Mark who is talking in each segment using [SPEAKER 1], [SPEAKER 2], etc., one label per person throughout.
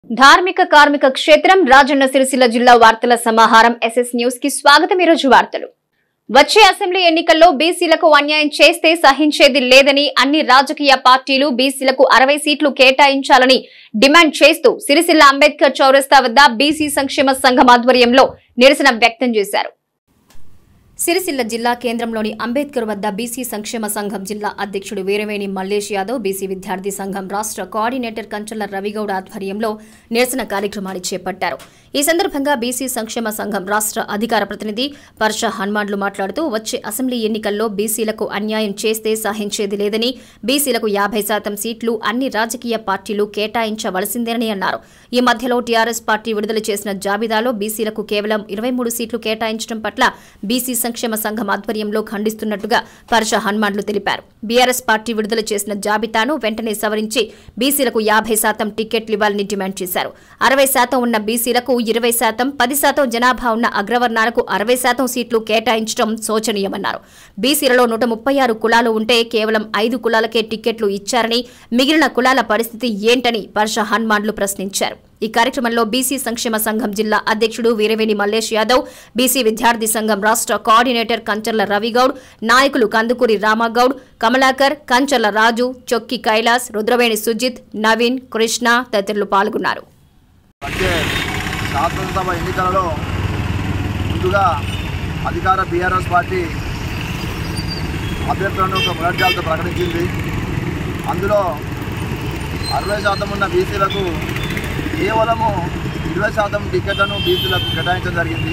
[SPEAKER 1] ధార్మిక కార్మిక క్షేత్రం రాజన్న సిరిసిల్ల జిల్లా వార్తల సమాహారం ఎస్ఎస్ న్యూస్ కి స్వాగతం ఈరోజు వార్తలు వచ్చే అసెంబ్లీ ఎన్నికల్లో బీసీలకు అన్యాయం చేస్తే సహించేది లేదని అన్ని రాజకీయ పార్టీలు బీసీలకు అరవై సీట్లు కేటాయించాలని డిమాండ్ చేస్తూ సిరిసిల్ల అంబేద్కర్ చౌరస్తా వద్ద బీసీ సంక్షేమ సంఘం ఆధ్వర్యంలో నిరసన వ్యక్తం చేశారు సిరిసిల్ల జిల్లా కేంద్రంలోని అంబేద్కర్ వద్ద బీసీ సంక్షేమ సంఘం జిల్లా అధ్యక్షుడు వీరవేణి మల్లేష్ యాదవ్ బీసీ విద్యార్థి సంఘం రాష్ట్ర కోఆర్డినేటర్ కంచర్ల రవిగౌడ ఆధ్వర్యంలో నిరసన కార్యక్రమాన్ని చేపట్టారు ఈ సందర్భంగా బీసీ సంక్షేమ సంఘం రాష్ట్ర అధికార ప్రతినిధి పర్ష హనుమాన్లు మాట్లాడుతూ వచ్చే అసెంబ్లీ ఎన్నికల్లో బీసీలకు అన్యాయం చేస్తే సహించేది లేదని బీసీలకు యాభై శాతం సీట్లు అన్ని రాజకీయ పార్టీలు కేటాయించవలసిందేనని అన్నారు ఈ మధ్యలో టీఆర్ఎస్ పార్టీ విడుదల చేసిన జాబితాలో బీసీలకు కేవలం ఇరవై మూడు సీట్లు కేటాయించడం పట్ల బీసీ సంక్షేమ సంఘం ఆధ్వర్యంలో ఖండిస్తున్నట్టుగా పర్ష హనుమాన్లు తెలిపారు బీఆర్ఎస్ పార్టీ విడుదల చేసిన జాబితాను వెంటనే సవరించి బీసీలకు యాభై శాతం టికెట్లు ఇవ్వాలని డిమాండ్ చేశారు అరవై శాతం ఉన్న బీసీలకు ఇరవై శాతం పది శాతం జనాభా ఉన్న అగ్రవర్ణాలకు అరవై శాతం సీట్లు కేటాయించడం శోచనీయమన్నారు బీసీలలో నూట ముప్పై ఆరు కులాలు ఉంటే కేవలం ఐదు కులాలకే టికెట్లు ఇచ్చారని మిగిలిన కులాల పరిస్థితి ఏంటని పర్ష హనుమాన్లు ప్రశ్నించారు ఈ కార్యక్రమంలో బీసీ సంక్షేమ సంఘం జిల్లా అధ్యక్షుడు వీరవేణి మల్లేష్ యాదవ్ బీసీ విద్యార్థి సంఘం రాష్ట్ర కోఆర్డినేటర్ కంచర్ల రవిగౌడ్ నాయకులు కందుకూరి రామగౌడ్ కమలాకర్ కంచర్ల రాజు చొక్కి కైలాస్ రుద్రవేణి సుజిత్ నవీన్ కృష్ణ తదితరులు పాల్గొన్నారు
[SPEAKER 2] వచ్చే శాసనసభ ఎన్నికలలో ముందుగా అధికార బీఆర్ఎస్ పార్టీ అభ్యర్థులను ఒక మొదటిజాలతో ప్రకటించింది అందులో అరవై శాతం ఉన్న బీసీలకు కేవలము ఇరవై శాతం టికెట్లను బీసీలకు కేటాయించడం జరిగింది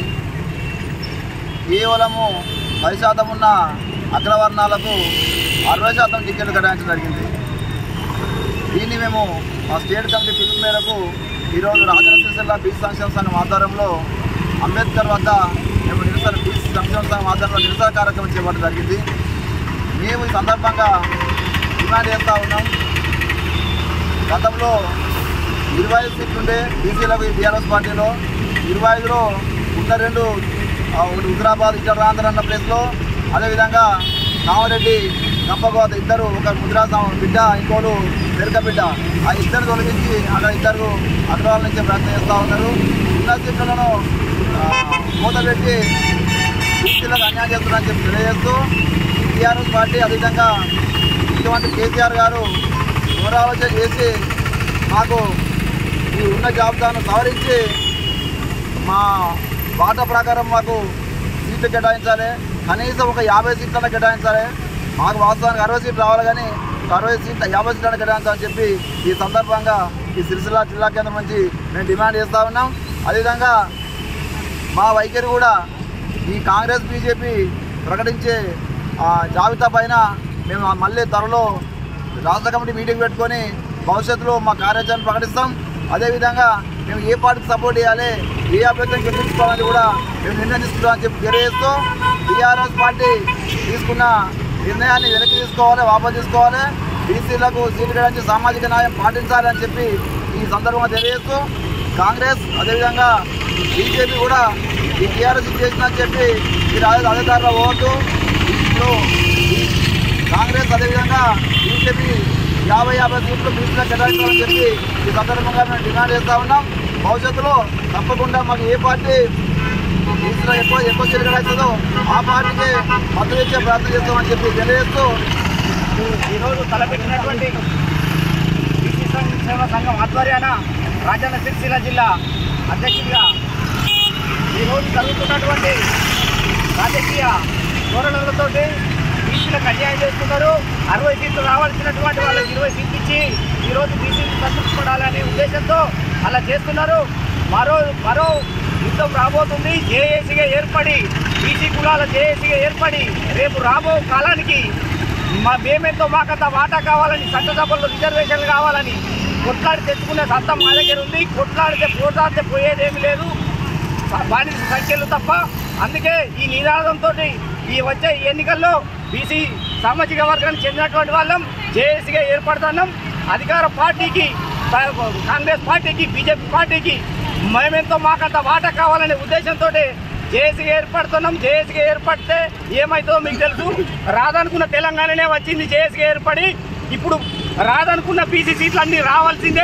[SPEAKER 2] కేవలము పది శాతం ఉన్న అగ్రవర్ణాలకు అరవై శాతం టికెట్లు కేటాయించడం జరిగింది దీన్ని మేము మా స్టేట్ కమిటీ పిలుపు మేరకు ఈరోజు రాజన్న సిరిసిల్ల బీసీ సంక్షేమ సంఘం ఆధ్వర్యంలో అంబేద్కర్ వద్ద మేము నిరసన బీసీ సంక్షేమ సంఘం ఆధ్వర్యంలో నిరసన కార్యక్రమం చేపట్టడం జరిగింది మేము ఈ సందర్భంగా డిమాండ్ చేస్తూ ఉన్నాం గతంలో ఇరవై ఐదు సీట్లు ఉండే బీసీలకు ఈ బీఆర్ఎస్ పార్టీలో ఇరవై ఐదులో ఉన్న రెండు ఆ, ఒకటి హుజరాబాద్ ఇతర ఆంధ్ర అన్న ప్లేస్లో అదేవిధంగా కామారెడ్డి కంపగోద ఇద్దరు ఒక ముద్రా బిడ్డ ఇంకోలు పెరక బిడ్డ ఆ ఇద్దరు తొలగించి అక్కడ ఇద్దరు అగ్రవాల నుంచి ప్రయత్నం చేస్తూ ఉన్నారు ఉన్న సీట్లను మూత పెట్టి బీసీలకు అన్యాయం చేస్తున్నారని చెప్పి తెలియజేస్తూ టీఆర్ఎస్ పార్టీ అదేవిధంగా ముఖ్యమంత్రి కేసీఆర్ గారు పునరాలోచన చేసి మాకు ఈ ఉన్న జాబితాను సవరించి మా బాట ప్రకారం మాకు సీట్లు కేటాయించాలి కనీసం ఒక యాభై సీట్లను కేటాయించాలి మాకు వాస్తవానికి అరవై సీట్లు రావాలి కానీ ఒక అరవై సీట్ల యాభై సీట్లను కేటాయించాలని చెప్పి ఈ సందర్భంగా ఈ సిరిసిల్ల జిల్లా కేంద్రం నుంచి మేము డిమాండ్ చేస్తూ ఉన్నాం అదేవిధంగా మా వైఖరి కూడా ఈ కాంగ్రెస్ బీజేపీ ప్రకటించే ఆ, జాబితా పైన మేము మళ్ళీ త్వరలో రాష్ట్ర కమిటీ మీటింగ్ పెట్టుకొని భవిష్యత్తులో మా కార్యాచరణ ప్రకటిస్తాం అదేవిధంగా మేము ఏ పార్టీకి సపోర్ట్ చేయాలి ఏ అభ్యర్థిని గెలిపించుకోవాలని కూడా మేము నిర్ణయం తీసుకుంటామని చెప్పి తెలియజేస్తూ టీఆర్ఎస్ పార్టీ తీసుకున్న నిర్ణయాన్ని వెనక్కి తీసుకోవాలి వాపసు తీసుకోవాలి బీసీలకు సీట్లు కేటాయించి సామాజిక న్యాయం పాటించాలని చెప్పి ఈ సందర్భంగా తెలియజేస్తూ కాంగ్రెస్ అదేవిధంగా బీజేపీ కూడా ఈ టీఆర్ఎస్ చేసిందని చెప్పి మీరు అదే అధికారంలో పోవద్దు ఇప్పుడు ఈ కాంగ్రెస్ అదేవిధంగా బీజేపీ యాభై యాభై సీట్లు బీసీలకు కేటాయించాలని చెప్పి ఈ సందర్భంగా మేము డిమాండ్ చేస్తూ ఉన్నాం భవిష్యత్తులో తప్పకుండా మాకు ఏ పార్టీ బీసీలో ఎక్కువ ఎక్కువ సీట్లు కేటాయిస్తుందో ఆ పార్టీకి మద్దతు ఇచ్చే ప్రయత్నం చేస్తామని చెప్పి తెలియజేస్తూ
[SPEAKER 3] ఈరోజు తలపెట్టినటువంటి బీసీ సంక్షేమ సంఘం ఆధ్వర్యాన రాజన్న సిరిసిల్ల జిల్లా అధ్యక్షుడిగా ఈరోజు జరుగుతున్నటువంటి రాజకీయ ధోరణులతోటి బీసీలకు అన్యాయం చేస్తున్నారు అరవై సీట్లు రావాల్సినటువంటి వాళ్ళకి ఇరవై సీట్లు ఇచ్చి ఈరోజు బీసీలు సంతృప్తిపడాలనే ఉద్దేశంతో అలా చేస్తున్నారు మరో మరో యుద్ధం రాబోతుంది జేఏసీగా ఏర్పడి బీసీ కులాల జేఏసీగా ఏర్పడి రేపు రాబో కాలానికి మా మేమెంతో మాకంత వాటా కావాలని చట్టసభల్లో రిజర్వేషన్లు కావాలని కొట్లాడి తెచ్చుకునే సత్తం మా దగ్గర ఉంది కొట్లాడితే పోటాడితే పోయేదేమీ లేదు బానిస సంఖ్యలు తప్ప అందుకే ఈ నినాదంతో ఈ వచ్చే ఎన్నికల్లో బీసీ సామాజిక వర్గానికి చెందినటువంటి వాళ్ళం జేఏసీగా ఏర్పడుతున్నాం అధికార పార్టీకి కాంగ్రెస్ పార్టీకి బీజేపీ పార్టీకి మేమెంతో మాకంత వాటా కావాలనే ఉద్దేశంతో జేఏసీగా ఏర్పడుతున్నాం జేఏసీగా ఏర్పడితే ఏమవుతుందో మీకు తెలుసు రాదనుకున్న తెలంగాణనే వచ్చింది జేఏసీగా ఏర్పడి ఇప్పుడు రాదనుకున్న బీసీ సీట్లు అన్నీ రావాల్సిందే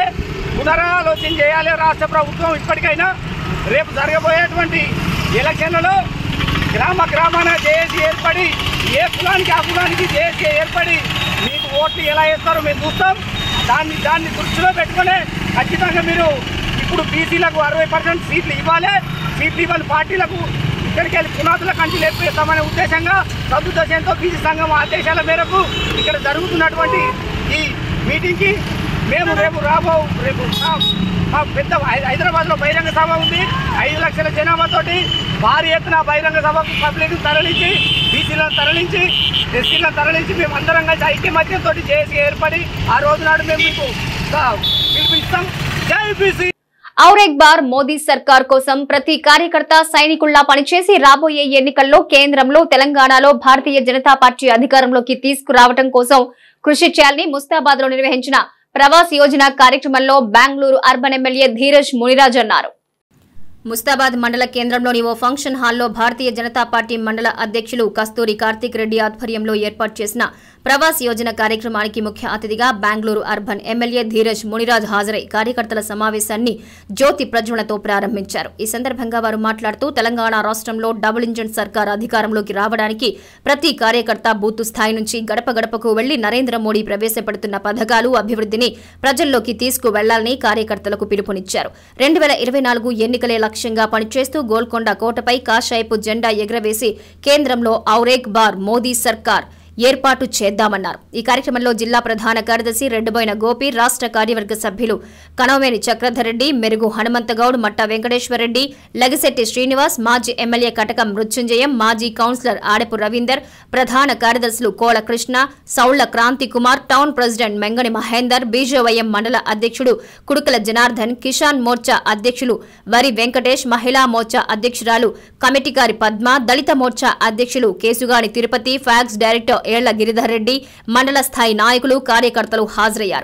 [SPEAKER 3] పునరాలోచన చేయాలి రాష్ట్ర ప్రభుత్వం ఇప్పటికైనా రేపు జరగబోయేటువంటి ఎలక్షన్లలో గ్రామ గ్రామాన జేఏసీ ఏర్పడి ఏ కులానికి ఆ కులానికి జేఏసీ ఏర్పడి మీకు ఓట్లు ఎలా వేస్తారో మేము చూస్తాం దాన్ని దాన్ని దృష్టిలో పెట్టుకునే ఖచ్చితంగా మీరు ఇప్పుడు బీసీలకు అరవై పర్సెంట్ సీట్లు ఇవ్వాలి సీట్లు ఇవ్వాలి పార్టీలకు ఇక్కడికి వెళ్ళి పునాదుల కంటి లేపేస్తామనే ఉద్దేశంగా సదుద్దేశంతో బీసీ సంఘం ఆదేశాల మేరకు ఇక్కడ జరుగుతున్నటువంటి ఈ మీటింగ్కి మేము రేపు రాబో రేపు మా- మా పెద్ద హై- హైదరాబాద్లో బహిరంగ సభ ఉంది ఐదు లక్షల జనాభాతోటి భారీ ఎత్తున బహిరంగ సభకు పబ్లిక్ తరలించి బీసీలను తరలించి ఎస్సీలను తరలించి మేము అందరం కలిసి ఐక్యమత్యంతో చేసి ఏర్పడి ఆ రోజు నాడు మేము మీకు ఆ, పిలుపునిస్తాం జై బీసీ
[SPEAKER 1] ఔరేక్ బార్ మోదీ సర్కార్ కోసం ప్రతి కార్యకర్త సైనికుల్లా పనిచేసి రాబోయే ఎన్నికల్లో కేంద్రంలో తెలంగాణలో భారతీయ జనతా పార్టీ అధికారంలోకి తీసుకురావడం కోసం కృషి చేయాలని ముస్తాబాద్ లో నిర్వహించిన ప్రవాస్ యోజన కార్యక్రమంలో బెంగళూరు అర్బన్ ఎమ్మెల్యే ధీరజ్ మునిరాజ్ అన్నారు ముస్తాబాద్ మండల కేంద్రంలోని ఓ ఫంక్షన్ హాల్లో భారతీయ జనతా పార్టీ మండల అధ్యక్షులు కస్తూరి కార్తీక్ రెడ్డి ఆధ్వర్యంలో ఏర్పాటు చేసిన ప్రవాస్ యోజన కార్యక్రమానికి ముఖ్య అతిథిగా బెంగళూరు అర్బన్ ఎమ్మెల్యే ధీరజ్ మునిరాజ్ హాజరై కార్యకర్తల సమావేశాన్ని జ్యోతి ప్రజ్వలతో ప్రారంభించారు ఈ సందర్భంగా వారు మాట్లాడుతూ తెలంగాణ రాష్ట్రంలో డబుల్ ఇంజన్ సర్కార్ అధికారంలోకి రావడానికి ప్రతి కార్యకర్త బూతు స్థాయి నుంచి గడప గడపకు వెళ్లి నరేంద్ర మోడీ ప్రవేశపెడుతున్న పథకాలు అభివృద్ధిని ప్రజల్లోకి తీసుకువెళ్లాలని కార్యకర్తలకు పిలుపునిచ్చారు రెండు వేల ఇరవై నాలుగు ఎన్నికలే లక్ష్యంగా పనిచేస్తూ గోల్కొండ కోటపై కాషాయపు జెండా ఎగురవేసి కేంద్రంలో ఔరేక్ బార్ మోదీ సర్కార్ ఏర్పాటు చేద్దామన్నారు ఈ కార్యక్రమంలో జిల్లా ప్రధాన కార్యదర్శి రెడ్డిబోయిన గోపి రాష్ట్ర కార్యవర్గ సభ్యులు కనవమేని చక్రధర్ రెడ్డి మెరుగు హనుమంతగౌడ్ మట్ట వెంకటేశ్వరరెడ్డి లగశెట్టి శ్రీనివాస్ మాజీ ఎమ్మెల్యే కటకం మృత్యుంజయం మాజీ కౌన్సిలర్ ఆడపు రవీందర్ ప్రధాన కార్యదర్శులు Kola Krishna Saulla Kranthi Kumar town president Mengani Mahender BJYM మండల అధ్యక్షుడు కుడుకల జనార్దన్ కిషాన్ మోర్చా అధ్యక్షులు వరి వెంకటేష్ మహిళా మోర్చా అధ్యక్షురాలు కమిటీకారి పద్మ దళిత మోర్చా అధ్యక్షులు కేసుగాని తిరుపతి ఫ్యాక్స్ డైరెక్టర్ ఏళ్ల గిరిధర్ రెడ్డి మండల స్థాయి నాయకులు కార్యకర్తలు హాజరయ్యారు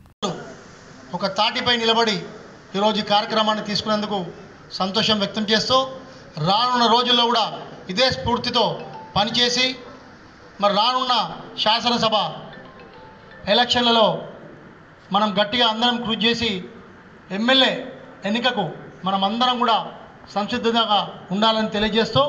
[SPEAKER 4] ఒక తాటిపై నిలబడి ఈరోజు ఈ కార్యక్రమాన్ని తీసుకున్నందుకు సంతోషం వ్యక్తం చేస్తూ రానున్న రోజుల్లో కూడా ఇదే స్ఫూర్తితో పనిచేసి మరి రానున్న శాసనసభ ఎలక్షన్లలో మనం గట్టిగా అందరం కృషి చేసి ఎమ్మెల్యే ఎన్నికకు మనం అందరం కూడా సంసిద్ధంగా ఉండాలని తెలియజేస్తూ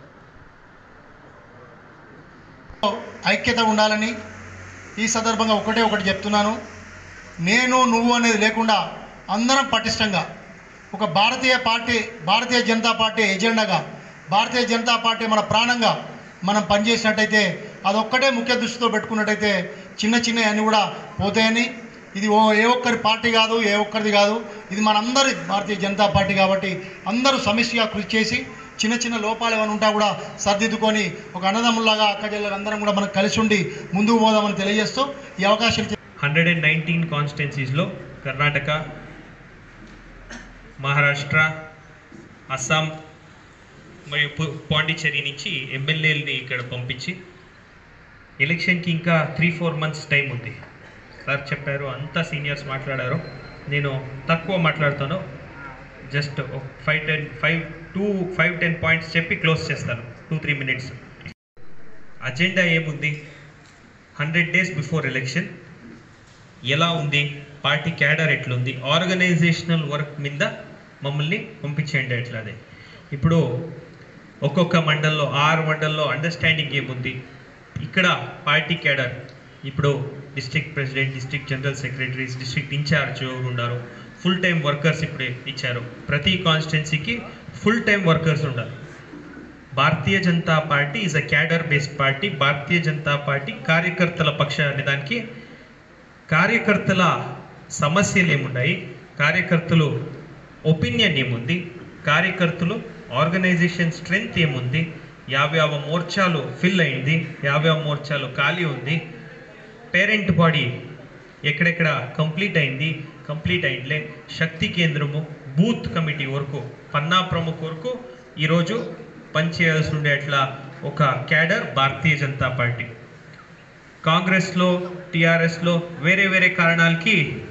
[SPEAKER 4] ఐక్యత ఉండాలని ఈ సందర్భంగా ఒకటే ఒకటి చెప్తున్నాను నేను నువ్వు అనేది లేకుండా అందరం పటిష్టంగా ఒక భారతీయ పార్టీ భారతీయ జనతా పార్టీ ఎజెండాగా భారతీయ జనతా పార్టీ మన ప్రాణంగా మనం పనిచేసినట్టయితే అదొక్కటే ముఖ్య దృష్టితో పెట్టుకున్నట్టయితే చిన్న చిన్న అన్నీ కూడా పోతాయని ఇది ఓ ఏ ఒక్కరి పార్టీ కాదు ఏ ఒక్కరిది కాదు ఇది మనందరి భారతీయ జనతా పార్టీ కాబట్టి అందరూ సమిష్టిగా కృషి చేసి చిన్న చిన్న లోపాలు ఏమైనా ఉంటా కూడా సర్దిద్దుకొని ఒక అన్నదమ్ములాగా అక్క అందరం కూడా మనం కలిసి ఉండి ముందుకు పోదామని తెలియజేస్తూ ఈ అవకాశం ఇచ్చిన
[SPEAKER 5] హండ్రెడ్ అండ్ నైన్టీన్ కాన్స్టిట్యున్సీస్లో కర్ణాటక మహారాష్ట్ర అస్సాం మరియు పు- పాండిచ్చేరి నుంచి ఎమ్మెల్యేలని ఇక్కడ పంపించి ఎలక్షన్కి ఇంకా త్రీ ఫోర్ మంత్స్ టైం ఉంది సార్ చెప్పారు అంతా సీనియర్స్ మాట్లాడారు నేను తక్కువ మాట్లాడుతాను just five ten five two five ten points చెప్పి క్లోజ్ చేస్తాను టూ త్రీ మినిట్స్ అజెండా ఏముంది హండ్రెడ్ డేస్ బిఫోర్ ఎలక్షన్ ఎలా ఉంది పార్టీ క్యాడర్ ఎట్లుంది ఆర్గనైజేషనల్ వర్క్ మీద మమ్మల్ని పంపించేయండి ఎట్లాదే ఇప్పుడు ఒక్కొక్క మండల్లో ఆరు మండల్లో అండర్స్టాండింగ్ ఏముంది ఇక్కడ పార్టీ క్యాడర్ ఇప్పుడు district president district general secretaries district incharge ఉన్నారు ఫుల్ టైం వర్కర్స్ ఇప్పుడే ఇచ్చారు ప్రతి కాన్స్టిట్యున్సీకి ఫుల్ టైం వర్కర్స్ ఉండాలి Bharatiya Janata party is a cadre based party Bharatiya Janata party కార్యకర్తల పక్ష అనే దానికి కార్యకర్తల సమస్యలు ఏమున్నాయి కార్యకర్తలు ఒపీనియన్ ఏముంది కార్యకర్తలు ఆర్గనైజేషన్ స్ట్రెంగ్త్ ఏముంది యాభైవ మోర్చాలు ఫిల్ అయింది యాభైవ మోర్చాలు ఖాళీ ఉంది పేరెంట్ బాడీ ఎక్కడెక్కడ కంప్లీట్ అయింది కంప్లీట్ అయిందిలే శక్తి కేంద్రము బూత్ కమిటీ వరకు పన్నా ప్రముఖ వరకు ఈరోజు పనిచేయాల్సి ఉండే అట్లా ఒక క్యాడర్ భారతీయ జనతా పార్టీ కాంగ్రెస్లో టీఆర్ఎస్లో వేరే వేరే కారణాలకి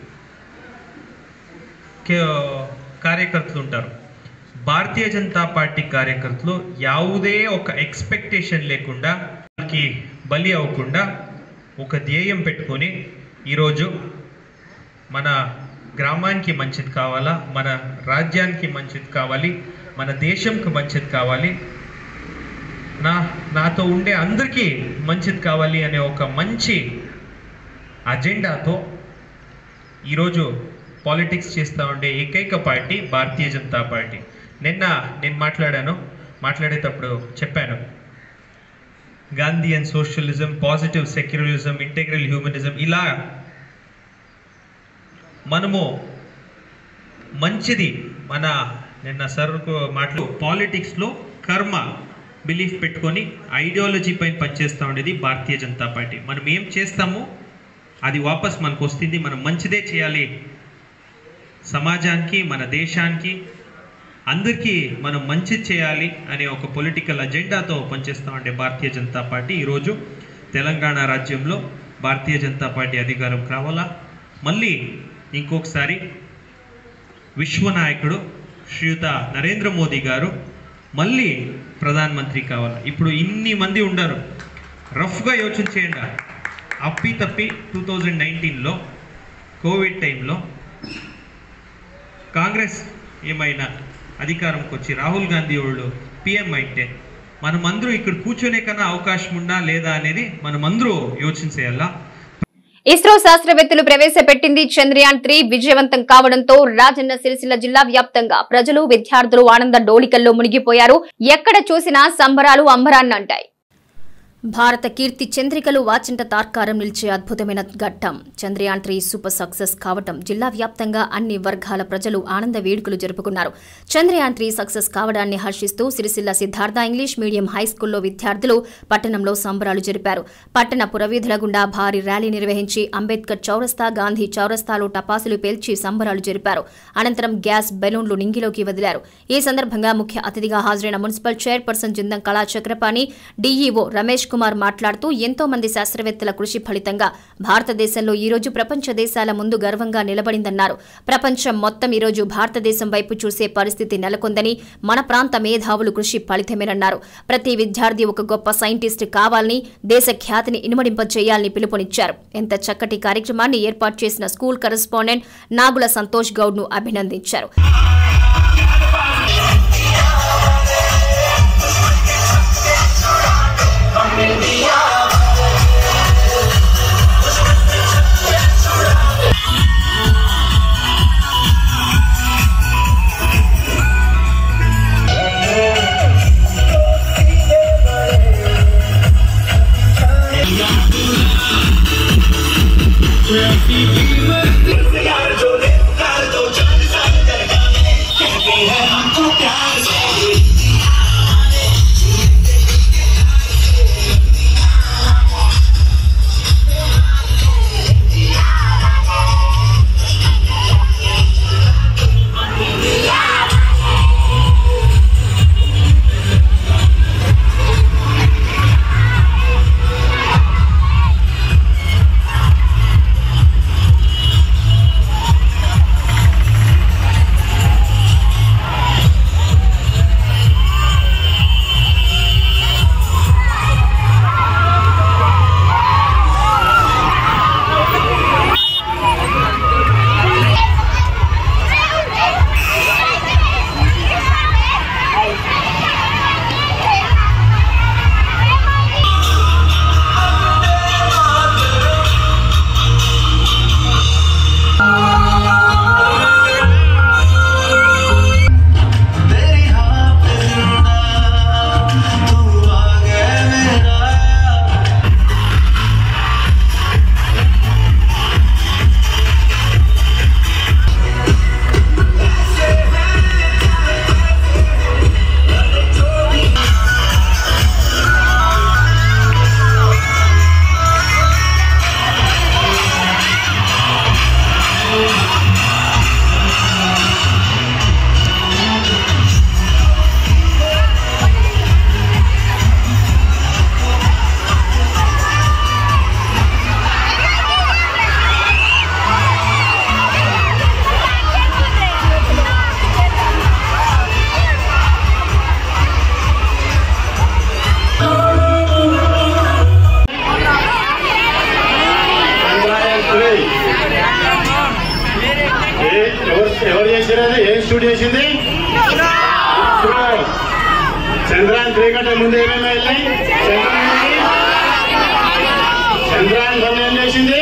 [SPEAKER 5] కే- కార్యకర్తలు ఉంటారు భారతీయ జనతా పార్టీ కార్యకర్తలు ಯಾವುದೇ ఒక ఎక్స్పెక్టేషన్ లేకుండా వాళ్ళకి బలి అవ్వకుండా ఒక ధ్యేయం పెట్టుకొని ఈరోజు మన గ్రామానికి మంచిది కావాలా మన రాజ్యానికి మంచిది కావాలి మన దేశంకి మంచిది కావాలి నా నాతో ఉండే అందరికీ మంచిది కావాలి అనే ఒక మంచి అజెండాతో ఈరోజు పాలిటిక్స్ చేస్తూ ఉండే ఏకైక పార్టీ భారతీయ జనతా పార్టీ నిన్న నేను మాట్లాడాను మాట్లాడేటప్పుడు చెప్పాను Gandhi and socialism positive secularism integral humanism ఇలా మనము మంచిది మన నిన్న సర్కు మాటలు పాలిటిక్స్లో కర్మ బిలీఫ్ పెట్టుకొని ఐడియాలజీ పైన పనిచేస్తూ ఉండేది భారతీయ జనతా పార్టీ మనం ఏం చేస్తామో అది వాపస్ మనకు వస్తుంది మనం మంచిదే చేయాలి సమాజానికి మన దేశానికి అందరికీ మనం మంచి చేయాలి అనే ఒక పొలిటికల్ అజెండాతో పనిచేస్తూ ఉండే భారతీయ జనతా పార్టీ ఈరోజు తెలంగాణ రాజ్యంలో భారతీయ జనతా పార్టీ అధికారం కావాలా మళ్ళీ ఇంకొకసారి విశ్వనాయకుడు శ్రీయుత నరేంద్ర మోదీ గారు మళ్ళీ ప్రధానమంత్రి కావాలి ఇప్పుడు ఇన్ని మంది ఉండరు రఫ్గా యోచన చేయండి అప్పి తప్పి టూ థౌజండ్ నైన్టీన్లో కోవిడ్ టైంలో కాంగ్రెస్ ఏమైనా అధికారంకి వచ్చి రాహుల్ గాంధీ వాళ్ళు పిఎం అయితే మనమందరూ ఇక్కడ కూర్చొనే కన్నా అవకాశం ఉందా లేదా అనేది మనమందరూ యోచన చేయాలా
[SPEAKER 1] ఇస్రో శాస్త్రవేత్తలు ప్రవేశపెట్టింది చంద్రయాన్ త్రీ విజయవంతం కావడంతో రాజన్న సిరిసిల్ల జిల్లా వ్యాప్తంగా ప్రజలు విద్యార్థులు ఆనంద డోలికల్లో మునిగిపోయారు ఎక్కడ చూసినా సంబరాలు అంబరాన్నంటాయి భారత కీర్తి చంద్రికలు వాచింట తార్కారం నిలిచే అద్భుతమైన ఘట్టం చంద్రయాన్ త్రీ సూపర్ సక్సెస్ కావటం జిల్లా వ్యాప్తంగా అన్ని వర్గాల ప్రజలు ఆనంద వేడుకలు జరుపుకున్నారు చంద్రయాన్ త్రీ సక్సెస్ కావడాన్ని హర్షిస్తూ Sircilla Siddhartha English medium high స్కూల్లో విద్యార్థులు పట్టణంలో సంబరాలు జరిపారు పట్టణ పురవీధుల గుండా భారీ ర్యాలీ నిర్వహించి అంబేద్కర్ చౌరస్తా గాంధీ చౌరస్తాలో టపాసులు పేల్చి సంబరాలు జరిపారు అనంతరం గ్యాస్ బెలూన్లు నింగిలోకి వదిలారు ఈ సందర్భంగా ముఖ్య అతిథిగా హాజరైన మున్సిపల్ చైర్పర్సన్ జిందం కళా చక్రపాణి డీఈఓ రమేష్ కుమార్ మాట్లాడుతూ ఎంతో మంది శాస్త్రవేత్తల కృషి ఫలితంగా భారతదేశంలో ఈ రోజు ప్రపంచ దేశాల ముందు గర్వంగా నిలబడిందన్నారు ప్రపంచం మొత్తం ఈ రోజు భారతదేశం వైపు చూసే పరిస్థితి నెలకొందని మన ప్రాంత మేధావులు కృషి ఫలితమేనన్నారు ప్రతి విద్యార్థి ఒక గొప్ప సైంటిస్ట్ కావాలని దేశ ఖ్యాతిని ఇనుమడింపజేయాలని పిలుపునిచ్చారు ఎంత చక్కటి కార్యక్రమాన్ని ఏర్పాటు చేసిన స్కూల్ కరెస్పాండెంట్ నాగుల సంతోష్ గౌడ్ ను అభినందించారు
[SPEAKER 6] Thank you. షూట్ చేసింది ఇస్రో. చంద్రయాన్ త్రీ కంటే ముందు ఏమేమి వెళ్ళాయి చంద్రయాన్ చంద్రయాన్ వన్ ఏం చేసింది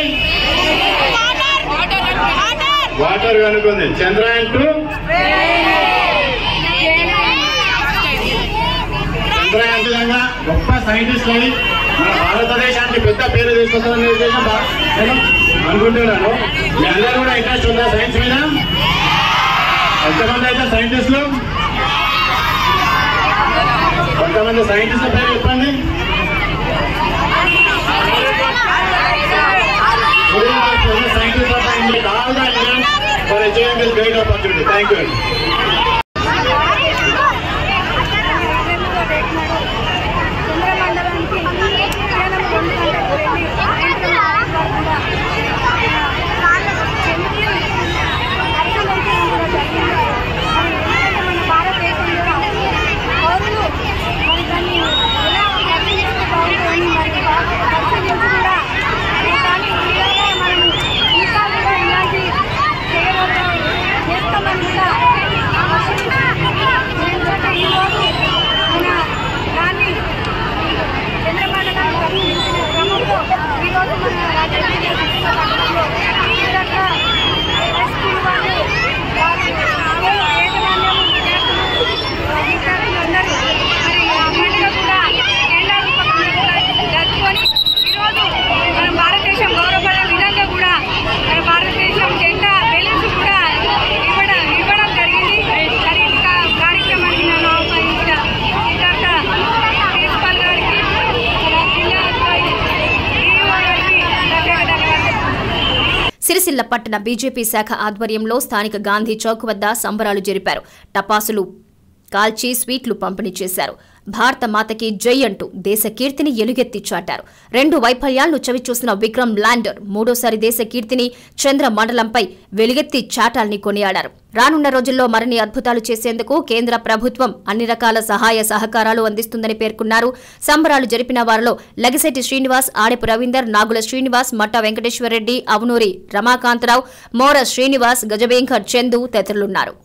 [SPEAKER 6] వాటర్ కనుక్కుంది చంద్రయాన్ టూ చంద్రయాన్ విధంగా గొప్ప సైంటిస్ట్ అయి మన భారతదేశానికి పెద్ద పేరు తీసుకొస్తారనే ఉద్దేశం బా- నేను అనుకుంటున్నాను మీ అందరూ కూడా ఇంట్రెస్ట్ ఉందా సైన్స్ మీద ఎంతమంది అయితే సైంటిస్టులు కొంతమంది సైంటిస్టుల పేరు చెప్పండి scientist of India all the Indians for achieving this great opportunity thank you
[SPEAKER 7] చంద్రమండలానికి విజ్ఞానం పొందుతుంటే వెళ్ళి సాయంత్రం ఆడుకోకుండా చంద్రుని దర్శనం కూడా జరిగింది మరి ఎందుకంటే మన భారతదేశంలో పౌరులు మరి దాన్ని ఎలా పరిశీలిస్తే బాగుంటుందని మరి పరిశీలించకుండా కానీ ఇలాగే మనం ఇంకా కూడా ఇలాంటి చేయబోతాం చేస్తామని కూడా ఎందుకంటే ఈరోజు మన దాన్ని చంద్రమండలాన్ని పరిశీలించిన క్రమంలో ఈరోజు మన రాజకీయ పట్టణంలో ఈ విధంగా ఎస్పీ వాళ్ళు వారి యాజమాన్యం విద్యార్థులు విద్యార్థులందరూ మరి ఆ పండుగ కూడా జెండా రూపకంగా జరుపుకొని ఈరోజు మన భారతదేశం గౌరవపడే విధంగా కూడా మన భారతదేశం జెండా బెలూన్స్ కూడా ఇవ్వడం ఇవ్వడం జరిగింది మరి ఈ కా- కార్యక్రమానికి నన్ను ఆహ్వానించిన సిద్ధార్థ ప్రిన్సిపల్ గారికి మన జిల్లా స్థాయి DO గారికి ప్రత్యేక ధన్యవాదాలు
[SPEAKER 1] సిరిసిల్ల పట్టణ బీజేపీ శాఖ ఆధ్వర్యంలో స్థానిక గాంధీ చౌక్ వద్ద సంబరాలు జరిపారు టపాసులు కాల్చి స్వీట్లు పంపిణీ చేశారు భారత మాతకి జై అంటూ దేశ కీర్తిని ఎలుగెత్తి చాటారు రెండు వైఫల్యాలను చవిచూసిన విక్రమ్ ల్యాండర్ మూడోసారి దేశ కీర్తిని చంద్ర మండలంపై వెలుగెత్తి చాటాలని కొనియాడారు రానున్న రోజుల్లో మరిన్ని అద్భుతాలు చేసేందుకు కేంద్ర ప్రభుత్వం అన్ని రకాల సహాయ సహకారాలు అందిస్తుందని పేర్కొన్నారు సంబరాలు జరిపిన వారిలో లగిశెట్టి శ్రీనివాస్ ఆడెపు రవీందర్ నాగుల శ్రీనివాస్ మట్ట వెంకటేశ్వరరెడ్డి అవునూరి రమాకాంతరావు మోర శ్రీనివాస్ గజబేంకర్ చందు తదితరులున్నారు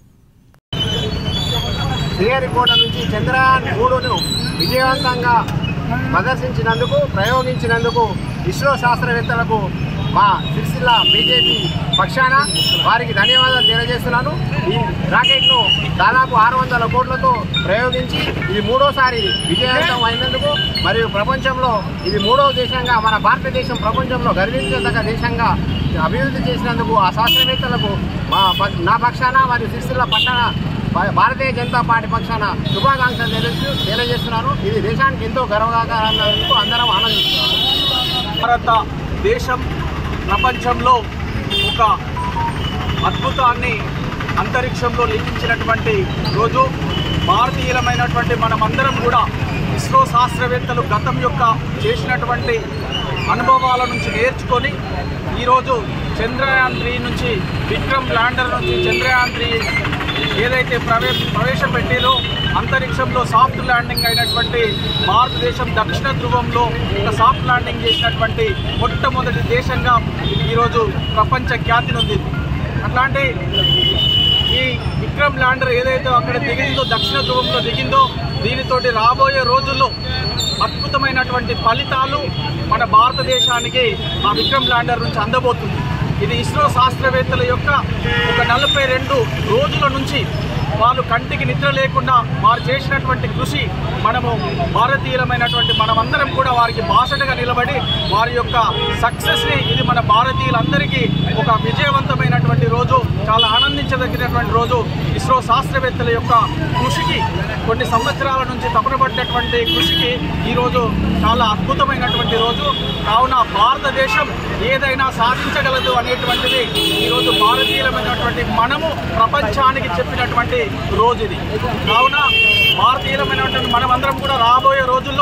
[SPEAKER 3] శ్రీహరికోట నుంచి చంద్రయాన్ మూడును విజయవంతంగా ప్రదర్శించినందుకు ప్రయోగించినందుకు ఇస్రో శాస్త్రవేత్తలకు మా సిరిసిల్ల బీజేపీ పక్షాన వారికి ధన్యవాదాలు తెలియజేస్తున్నాను ఈ రాకెట్ను దాదాపు ఆరు వందల కోట్లతో ప్రయోగించి ఇది మూడోసారి విజయవంతం అయినందుకు మరియు ప్రపంచంలో ఇది మూడో దేశంగా మన భారతదేశం ప్రపంచంలో గర్వించదగ్గ దేశంగా అభివృద్ధి చేసినందుకు ఆ శాస్త్రవేత్తలకు మా ప- నా పక్షాన మరియు సిరిసిల్ల పట్టణ భా- భారతీయ జనతా పార్టీ పక్షాన శుభాకాంక్షలు తెలియజేస్తూ తెలియజేస్తున్నాను ఇది దేశానికి ఎంతో గర్వకారణకు అందరం ఆనందిస్తున్నాను
[SPEAKER 8] భారత దేశం ప్రపంచంలో ఒక అద్భుతాన్ని అంతరిక్షంలో లిఖించినటువంటి రోజు భారతీయులమైనటువంటి మనమందరం కూడా ఇస్రో శాస్త్రవేత్తలు గతం యొక్క చేసినటువంటి అనుభవాల నుంచి నేర్చుకొని ఈరోజు చంద్రయాన్ త్రీ నుంచి విక్రమ్ ల్యాండర్ నుంచి చంద్రయాన్ త్రీ ఏదైతే ప్రవే ప్రవేశపెట్టిరో అంతరిక్షంలో సాఫ్ట్ ల్యాండింగ్ అయినటువంటి భారతదేశం దక్షిణ ధ్రువంలో ఒక సాఫ్ట్ ల్యాండింగ్ చేసినటువంటి మొట్టమొదటి దేశంగా ఈరోజు ప్రపంచ ఖ్యాతి నొందింది అట్లాంటి ఈ విక్రమ్ ల్యాండర్ ఏదైతే అక్కడ దిగిందో దక్షిణ ధ్రువంలో దిగిందో దీనితోటి రాబోయే రోజుల్లో అద్భుతమైనటువంటి ఫలితాలు మన భారతదేశానికి ఆ విక్రమ్ ల్యాండర్ నుంచి అందబోతుంది ఇది ఇస్రో శాస్త్రవేత్తల యొక్క ఒక నలభై రెండు రోజుల నుంచి వాళ్ళు కంటికి నిద్ర లేకుండా వారు చేసినటువంటి కృషి మనము భారతీయులమైనటువంటి మనమందరం కూడా వారికి బాసటగా నిలబడి వారి యొక్క సక్సెస్ని ఇది మన భారతీయులందరికీ ఒక విజయవంతమైనటువంటి రోజు చాలా ఆనందించదగినటువంటి రోజు ఇస్రో శాస్త్రవేత్తల యొక్క కృషికి కొన్ని సంవత్సరాల నుంచి తపనబడ్డటువంటి కృషికి ఈరోజు చాలా అద్భుతమైనటువంటి రోజు కావున భారతదేశం ఏదైనా సాధించగలదు అనేటువంటిది ఈరోజు భారతీయులమైనటువంటి మనము ప్రపంచానికి చెప్పినటువంటి రోజు ఇది కావున భారతీయులమైనటువంటి మనమందరం కూడా రాబోయే రోజుల్లో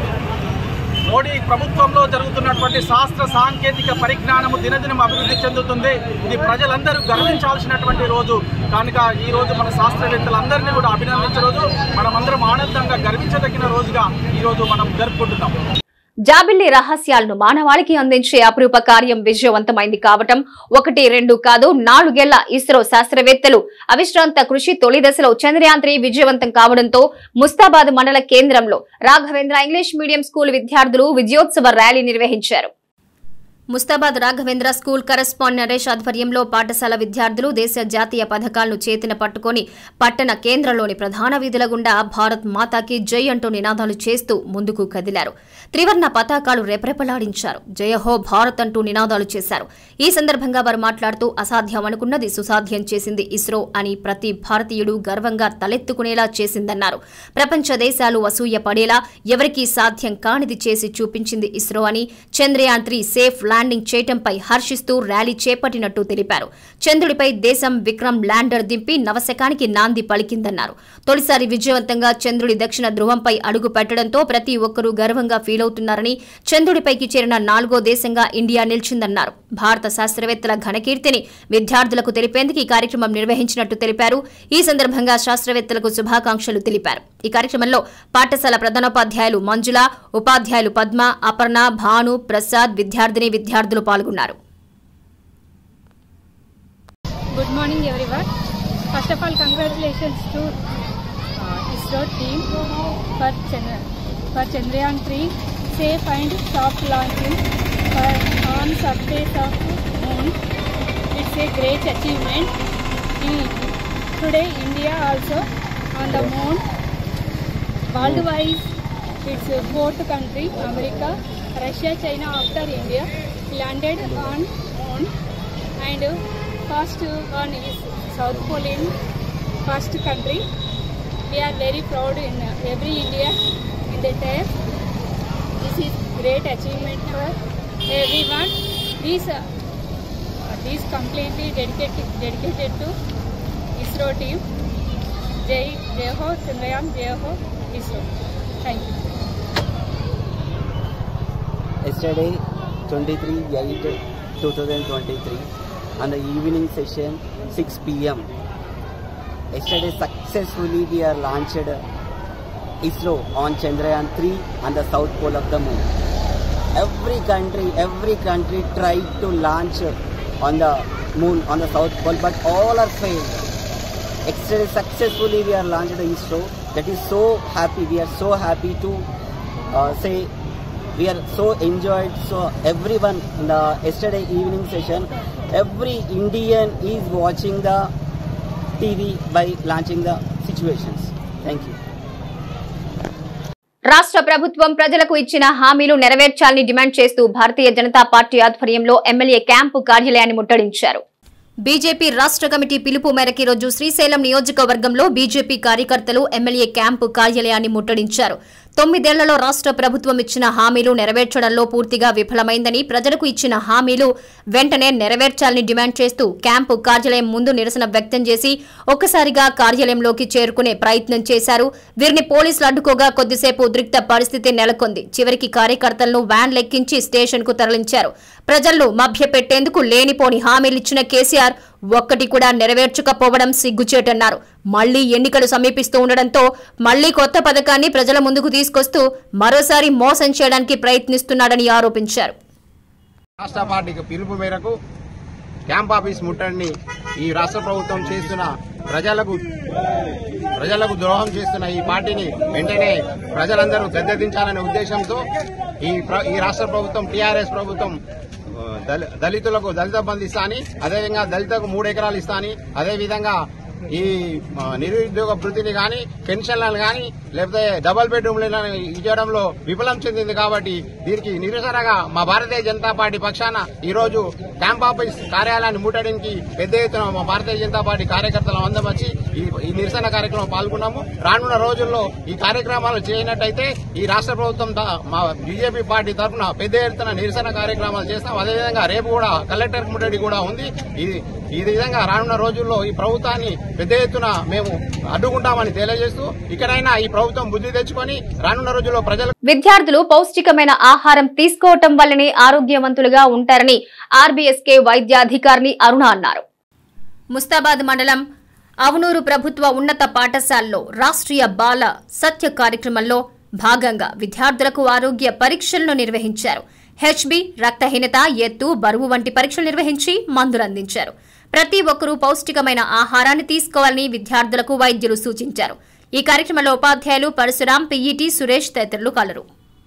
[SPEAKER 8] మోడీ ప్రభుత్వంలో జరుగుతున్నటువంటి శాస్త్ర సాంకేతిక పరిజ్ఞానము దినదినం అభివృద్ధి చెందుతుంది ఇది ప్రజలందరూ గర్వించాల్సినటువంటి రోజు కనుక ఈ రోజు మన శాస్త్రవేత్తలందరినీ కూడా అభినందించే రోజు మనమందరం ఆనందంగా గర్వించదగిన రోజుగా ఈ రోజు మనం జరుపుకుంటున్నాం
[SPEAKER 1] జాబిల్లి రహస్యాలను మానవాళికి అందించే అపురూప కార్యం విజయవంతమైంది కావటం ఒకటి రెండు కాదు నాలుగేళ్ల ఇస్రో శాస్త్రవేత్తలు అవిశ్రాంత కృషి తొలి దశలో చంద్రయాన్ త్రీ విజయవంతం కావడంతో ముస్తాబాద్ మండల కేంద్రంలో రాఘవేంద్ర ఇంగ్లీష్ మీడియం స్కూల్ విద్యార్థులు విజయోత్సవ ర్యాలీ నిర్వహించారు ముస్తాబాద్ రాఘవేంద్ర స్కూల్ కరెస్పాండ్ నరేష్ ఆధ్వర్యంలో పాఠశాల విద్యార్థులు దేశ జాతీయ పథకాలను చేతిన పట్టుకొని పట్టణ కేంద్రంలోని ప్రధాన వీధుల గుండా భారత్ మాతాకి జై అంటూ నినాదాలు చేస్తూ ముందుకు కదిలారు త్రివర్ణ పతాకాలు రెపరెపలాడించారు జయహో భారత్ అంటూ నినాదాలు చేశారు ఈ సందర్భంగా వారు మాట్లాడుతూ అసాధ్యం అనుకున్నది సుసాధ్యం చేసింది ఇస్రో అని ప్రతి భారతీయుడు గర్వంగా తలెత్తుకునేలా చేసిందన్నారు ప్రపంచ దేశాలు అసూయ పడేలా ఎవరికీ సాధ్యం కానిది చేసి చూపించింది ఇస్రో అని చంద్రయాన్ త్రీ సేఫ్ ల్యాండింగ్ చేయటంపై హర్షిస్తూ ర్యాలీ చేపట్టినట్టు తెలిపారు చంద్రుడిపై దేశం విక్రమ్ ల్యాండర్ దింపి నవశకానికి నాంది పలికిందన్నారు తొలిసారి విజయవంతంగా చంద్రుడి దక్షిణ ధ్రువంపై అడుగు పెట్టడంతో ప్రతి ఒక్కరూ గర్వంగా ఫీల్ అవుతున్నారని చంద్రుడిపైకి చేరిన నాలుగో దేశంగా ఇండియా నిలిచిందన్నారు భారత శాస్త్రవేత్తల ఘనకీర్తిని విద్యార్థులకు తెలిపేందుకు ఈ కార్యక్రమం నిర్వహించినట్టు తెలిపారు ఈ సందర్భంగా శాస్త్రవేత్తలకు శుభాకాంక్షలు తెలిపారు ఈ కార్యక్రమంలో పాఠశాల ప్రధానోపాధ్యాయులు మంజుల ఉపాధ్యాయులు పద్మ అపర్ణ భాను ప్రసాద్ విద్యార్థిని విద్యార్థులు పాల్గొన్నారు
[SPEAKER 9] Good morning everyone. First of all, congratulations to uh, ISRO team for, Chandra- for Chandrayaan 3 safe and soft launching for on surface of moon. It's a great achievement. In, today, India also on the moon. Worldwide, it's a fourth country, America, Russia, China after India landed on moon and first one is South Pole in first country. We are very proud in every India in the test. This is great achievement for everyone. This uh, this completely dedicated dedicated to ISRO team. Jai Jai Ho Chandrayaan Jai Ho ISRO. Thank you.
[SPEAKER 10] yesterday 23 8 2023 on the evening session 6 pm yesterday successfully we are launched isro on chandrayaan 3 on the south pole of the moon every country every country tried to launch on the moon on the south pole but all are failed yesterday successfully we are launched isro that is so happy we are so happy to uh, say we are so enjoyed so everyone in the yesterday evening session every indian is watching the tv by launching the situations thank you
[SPEAKER 1] రాష్ట్ర ప్రభుత్వం ప్రజలకు ఇచ్చిన హామీలు నెరవేర్చాలని demand చేస్తూ Bharatiya Janata party ఆధ్వర్యంలో MLA camp కార్యాలయాన్ని ముట్టడించారు బీజేపీ రాష్ట్ర కమిటీ పిలుపు మేరకు ఈ రోజు శ్రీశైలం నియోజకవర్గంలో బీజేపీ కార్యకర్తలు ఎమ్మెల్యే క్యాంపు కార్యాలయాన్ని ముట్టడించారు తొమ్మిదేళ్లలో రాష్ట్ర ప్రభుత్వం ఇచ్చిన హామీలు నెరవేర్చడంలో పూర్తిగా విఫలమైందని ప్రజలకు ఇచ్చిన హామీలు వెంటనే నెరవేర్చాలని డిమాండ్ చేస్తూ క్యాంపు కార్యాలయం ముందు నిరసన వ్యక్తం చేసి ఒక్కసారిగా కార్యాలయంలోకి చేరుకునే ప్రయత్నం చేశారు వీరిని పోలీసులు అడ్డుకోగా కొద్దిసేపు ఉద్రిక్త పరిస్థితి నెలకొంది చివరికి కార్యకర్తలను వ్యాన్ లెక్కించి స్టేషన్ కు తరలించారు ప్రజలను మభ్యపెట్టేందుకు లేనిపోని హామీలిచ్చిన కేసీఆర్ ఒక్కటి కూడా నెరవేర్చకపోవడం సిగ్గుచేటన్నారు మళ్లీ ఎన్నికలు సమీపిస్తూ ఉండడంతో మళ్లీ కొత్త పథకాన్ని ప్రజల ముందుకు తీసుకొస్తూ మరోసారి మోసం చేయడానికి ప్రయత్నిస్తున్నాడని ఆరోపించారు
[SPEAKER 3] రాష్ట్ర పార్టీకి పిలుపు మేరకు క్యాంప్ ఆఫీస్ ముట్టడిని ఈ రాష్ట్ర ప్రభుత్వం చేస్తున్న ప్రజలకు ప్రజలకు ద్రోహం చేస్తున్న ఈ పార్టీని వెంటనే ప్రజలందరూ గద్దెదించాలనే ఉద్దేశంతో ఈ ప్ర- ఈ రాష్ట్ర ప్రభుత్వం టీఆర్ఎస్ ప్రభుత్వం ఆ, దళ- దళితులకు దళిత బంధు ఇస్తా అని అదేవిధంగా దళితులకు మూడు ఎకరాలు ఇస్తా అని అదేవిధంగా ఈ ఆ, నిరుద్యోగ వృత్తిని కానీ పెన్షన్లను కానీ లేకపోతే డబుల్ బెడ్రూమ్లను ఇవ్వడంలో విఫలం చెందింది కాబట్టి దీనికి నిరసనగా మా భారతీయ జనతా పార్టీ పక్షాన ఈ రోజు క్యాంప్ ఆఫీస్ కార్యాలయాన్ని ముట్టడానికి పెద్ద ఎత్తున మా భారతీయ జనతా పార్టీ కార్యకర్తలు అందం వచ్చి ఈ ఈ నిరసన కార్యక్రమం పాల్గొన్నాము రానున్న రోజుల్లో ఈ కార్యక్రమాలు చేయనట్టయితే ఈ రాష్ట్ర ప్రభుత్వం త- మా బీజేపీ పార్టీ తరఫున పెద్ద ఎత్తున నిరసన కార్యక్రమాలు చేస్తాం అదేవిధంగా రేపు కూడా కలెక్టర్ ముట్టడి కూడా ఉంది ఇది ఈ విధంగా రానున్న రోజుల్లో ఈ ప్రభుత్వాన్ని పెద్ద ఎత్తున మేము అడ్డుకుంటామని తెలియజేస్తూ ఇకనైనా ఈ ప్రభుత్వం బుద్ధి తెచ్చుకొని రానున్న రోజుల్లో ప్రజలకు
[SPEAKER 1] విద్యార్థులు పౌష్టికమైన ఆహారం తీసుకోవటం వల్లనే ఆరోగ్యవంతులుగా ఉంటారని ఆర్బీఎస్కే వైద్యాధికారిని అరుణ అన్నారు ముస్తాబాద్ మండలం అవనూరు ప్రభుత్వ ఉన్నత పాఠశాలలో రాష్ట్రీయ బాల సత్య కార్యక్రమంలో భాగంగా విద్యార్థులకు ఆరోగ్య పరీక్షలను నిర్వహించారు హెచ్బి రక్తహీనత ఎత్తు బరువు వంటి పరీక్షలు నిర్వహించి మందులు అందించారు ప్రతి ఒక్కరూ పౌష్టికమైన ఆహారాన్ని తీసుకోవాలని విద్యార్థులకు వైద్యులు సూచించారు ఈ కార్యక్రమంలో ఉపాధ్యాయులు పరశురాం పిఈటి సురేష్ తదితరులు కలరు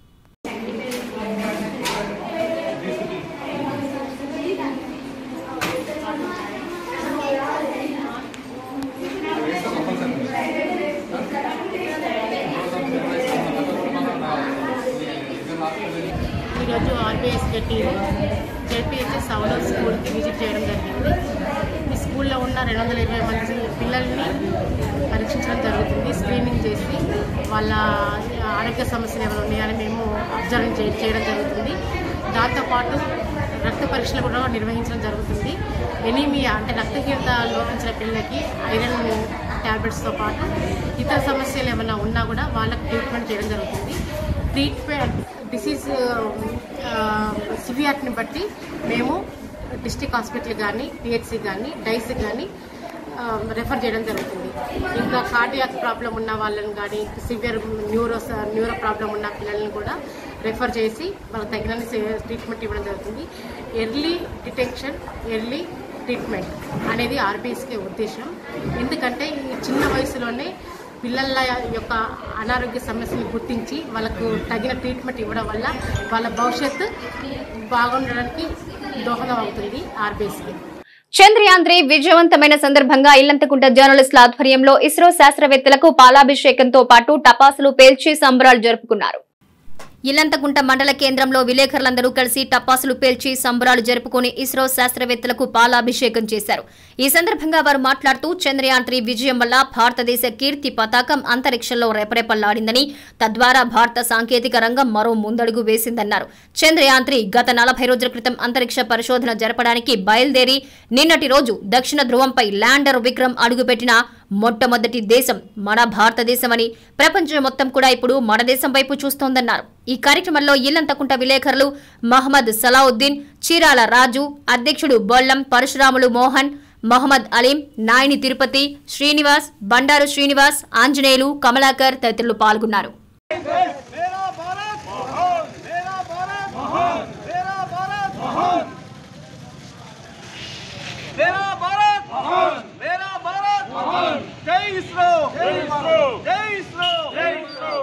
[SPEAKER 11] ఈరోజు ఆర్బీఎస్ టీం జెడ్పిహెచ్ఎస్ సౌడర్ స్కూల్కి విజిట్ చేయడం జరిగింది ఈ స్కూల్లో ఉన్న రెండు వందల ఇరవై మంది పిల్లల్ని పరీక్షించడం జరుగుతుంది స్క్రీనింగ్ చేసి వాళ్ళ ఆరోగ్య సమస్యలు ఏమైనా ఉన్నాయని మేము అబ్జర్వ్ చే- చేయడం జరుగుతుంది దాంతోపాటు రక్త పరీక్షలు కూడా నిర్వహించడం జరుగుతుంది ఎనీమియా అంటే రక్తహీనత లోపించిన పిల్లలకి ఐరన్ ట్యాబ్లెట్స్తో పాటు ఇతర సమస్యలు ఏమైనా ఉన్నా కూడా వాళ్ళకి ట్రీట్మెంట్ చేయడం జరుగుతుంది ట్రీట్మెంట్ డిసీజ్ సివియారిటీని బట్టి మేము డిస్టిక్ హాస్పిటల్ కానీ పిహెచ్సి కానీ డైస్ కానీ రెఫర్ చేయడం జరుగుతుంది ఇంకా కార్డియాక్ ప్రాబ్లం ఉన్న వాళ్ళని కానీ సివియర్ న్యూరో న్యూరో ప్రాబ్లం ఉన్న పిల్లల్ని కూడా రెఫర్ చేసి వాళ్ళకి తగిన ట్రీట్మెంట్ ఇవ్వడం జరుగుతుంది ఎర్లీ డిటెక్షన్ ఎర్లీ ట్రీట్మెంట్ అనేది ఆర్బీఎస్కే ఉద్దేశం ఎందుకంటే ఈ చిన్న వయసులోనే పిల్లల యొక్క అనారోగ్య సమస్యలు గుర్తించి వాళ్ళకు తగిన ట్రీట్మెంట్ ఇవ్వడం వల్ల వాళ్ళ భవిష్యత్తు బాగుండడానికి దోహదం అవుతుంది ఆర్బీఎస్కి
[SPEAKER 1] చంద్రయాన్ త్రీ విజయవంతమైన సందర్భంగా ఇల్లంతకుంట జర్నలిస్టుల ఆధ్వర్యంలో ఇస్రో శాస్త్రవేత్తలకు పాలాభిషేకంతో పాటు టపాసులు పేల్చి సంబరాలు జరుపుకున్నారు ఇల్లంతకుంట మండల కేంద్రంలో విలేకరులందరూ కలిసి టపాసులు పేల్చి సంబరాలు జరుపుకుని ఇస్రో శాస్త్రవేత్తలకు పాలాభిషేకం చేశారు ఈ సందర్భంగా వారు మాట్లాడుతూ చంద్రయాన్ త్రీ విజయం వల్ల భారతదేశ కీర్తి పతాకం అంతరిక్షంలో రెపరెపల్లాడిందని తద్వారా భారత సాంకేతిక రంగం మరో ముందడుగు వేసిందన్నారు చంద్రయాన్ త్రీ గత నలభై రోజుల క్రితం అంతరిక్ష పరిశోధన జరపడానికి బయలుదేరి నిన్నటి రోజు దక్షిణ ధ్రువంపై ల్యాండర్ విక్రమ్ అడుగుపెట్టిన మొట్టమొదటి దేశం మన భారతదేశమని ప్రపంచం మొత్తం కూడా ఇప్పుడు మన దేశం వైపు చూస్తోందన్నారు ఈ కార్యక్రమంలో ఇల్లంతకుంట విలేకరులు మహమ్మద్ సలావుద్దీన్ చీరాల రాజు అధ్యక్షుడు బొల్లం పరశురాములు మోహన్ మహమ్మద్ అలీం నాయని తిరుపతి శ్రీనివాస్ బండారు శ్రీనివాస్ ఆంజనేయులు కమలాకర్ తదితరులు పాల్గొన్నారు
[SPEAKER 3] मेरा भारत महान मेरा भारत महान जय इसरो जय इसरो जय इसरो जय इसरो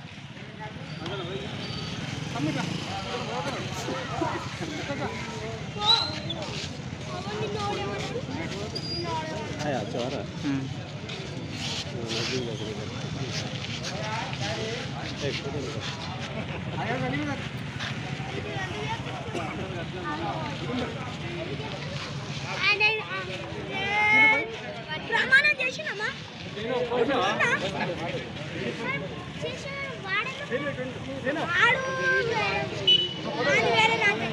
[SPEAKER 7] ప్రమాణం చేసినామా వాడు వాడు వేరే నాకు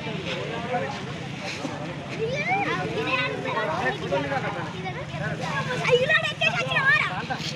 [SPEAKER 7] ఇలాంటి ఎక్కేసి వచ్చినవారా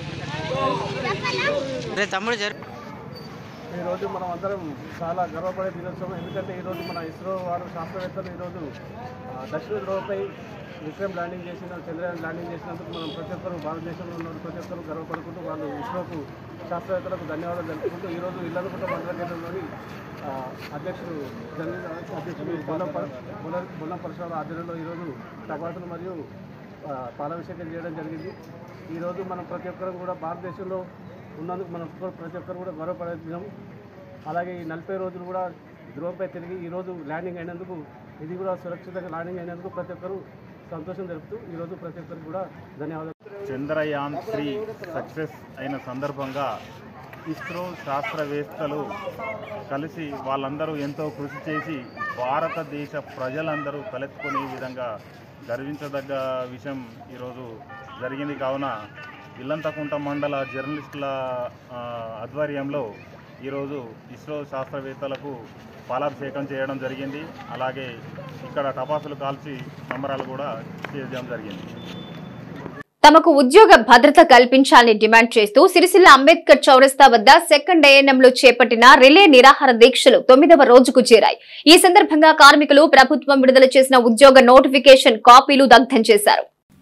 [SPEAKER 10] రే తమ్ముడు జరు
[SPEAKER 8] ఈరోజు మనం అందరం చాలా గర్వపడే దినోత్సవం ఎందుకంటే ఈరోజు మన ఇస్రో వారు శాస్త్రవేత్తలు ఈరోజు ఆ, దక్షిణ ధ్రువపై విక్రమ్ ల్యాండింగ్ చేసిన చంద్రయాన్ ల్యాండింగ్ చేసినందుకు మనం ప్రతి ఒక్కరు భారతదేశంలో ఉన్న ప్రతి ఒక్కరు గర్వపడుకుంటూ వాళ్ళు ఇస్రోకు శాస్త్రవేత్తలకు ధన్యవాదాలు తెలుపుకుంటూ ఈరోజు ఇళ్లనుకుంట మండల కేంద్రంలోని ఆ, అధ్యక్షుడు జనరల్ అధ్యక్షుడు బొల్లం పర- బొల్లం బొల్లం పరశురామ ఆధ్వర్యంలో ఈరోజు టపాసులు మరియు ఆ, పాలాభిషేకం చేయడం జరిగింది ఈరోజు మనం ప్రతి ఒక్కరం కూడా భారతదేశంలో ఉన్నందుకు మనం ఒక్కరు- ప్రతి ఒక్కరు కూడా గౌరవపడే దినం అలాగే ఈ నలభై రోజులు కూడా ధ్రువంపై తిరిగి ఈరోజు ల్యాండింగ్ అయినందుకు ఇది కూడా సురక్షితంగా ల్యాండింగ్ అయినందుకు ప్రతి ఒక్కరు సంతోషం తెలుపుతూ ఈరోజు ప్రతి ఒక్కరికి కూడా ధన్యవాదాలు
[SPEAKER 6] చంద్రయాన్ త్రీ సక్సెస్ అయిన సందర్భంగా ఇస్రో శాస్త్రవేత్తలు కలిసి వాళ్ళందరూ ఎంతో కృషి చేసి భారతదేశ ప్రజలందరూ తలెత్తుకునే విధంగా గర్వించదగ్గ విషయం ఈరోజు జరిగింది కావున ఇల్లంతకుంట మండల జర్నలిస్టుల ఆ, ఆధ్వర్యంలో ఈరోజు ఇస్రో శాస్త్రవేత్తలకు పాలాభిషేకం చేయడం జరిగింది అలాగే ఇక్కడ టపాసులు కాల్చి సంబరాలు కూడా చేయడం జరిగింది
[SPEAKER 1] తమకు ఉద్యోగ భద్రత కల్పించాలని డిమాండ్ చేస్తూ సిరిసిల్ల అంబేద్కర్ చౌరస్తా వద్ద సెకండ్ ఏఎన్ఎంలో చేపట్టిన రిలే నిరాహార దీక్షలు తొమ్మిదవ రోజుకు చేరాయి ఈ సందర్భంగా కార్మికులు ప్రభుత్వం విడుదల చేసిన ఉద్యోగ నోటిఫికేషన్ కాపీలు దగ్ధం చేశారు